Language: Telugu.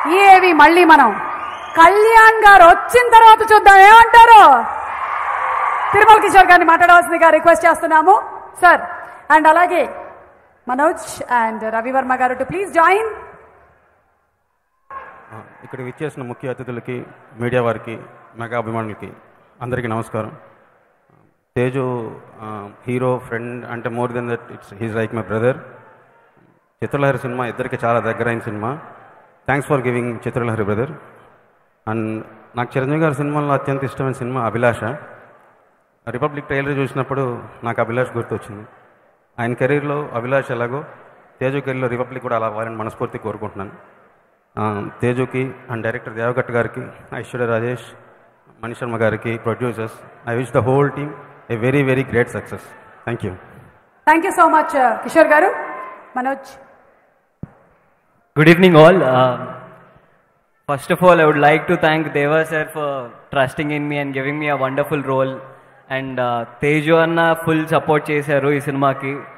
ఏవి మళ్ళీ మనం కళ్యాణ్ గారు వచ్చిన తర్వాత చూద్దాం ఏమంటారు తిరుమల కిషోర్ గారిని మాట్లాడవలసిందిగా రిక్వెస్ట్ చేస్తున్నాము సార్ అండ్ అలాగే మనోజ్ అండ్ రవివర్మ గారు టు ప్లీజ్ జాయిన్ ఆ, ఇక్కడ విచ్చేసిన ముఖ్య అతిథులకి మీడియా వారికి మెగా అభిమానులకి అందరికీ నమస్కారం తేజు ఆ, హీరో ఫ్రెండ్ అంటే more than that it's he's like my brother Chitralahari cinema ఇద్దరికి చాలా దగ్గరైన cinema thanks for giving Chitralahari brother and నాకు చిరంజీవి గారి సినిమాలో అత్యంత ఇష్టమైన సినిమా అభిలాష రిపబ్లిక్ ట్రైలర్ చూసినప్పుడు నాకు అభిలాష్ గుర్తొచ్చింది ఆయన కెరీర్లో అభిలాష్ ఎలాగో తేజు కెరీర్లో రిపబ్లిక్ కూడా అలా అవ్వాలని మనస్ఫూర్తి కోరుకుంటున్నాను ఆ, తేజుకి అండ్ డైరెక్టర్ దేవగట్ గారికి ఐశ్వర్య రాజేష్ మణిశర్మ గారికి producers I wish the whole team a very very great success thank you thank you so much Kishore గారు Manoj Good evening, all. Uh, first of all, I would like to thank Deva sir for trusting in me and giving me a wonderful role. And uh, Teju అన్న ఫుల్ సపోర్ట్ చేశారు ఈ సినిమాకి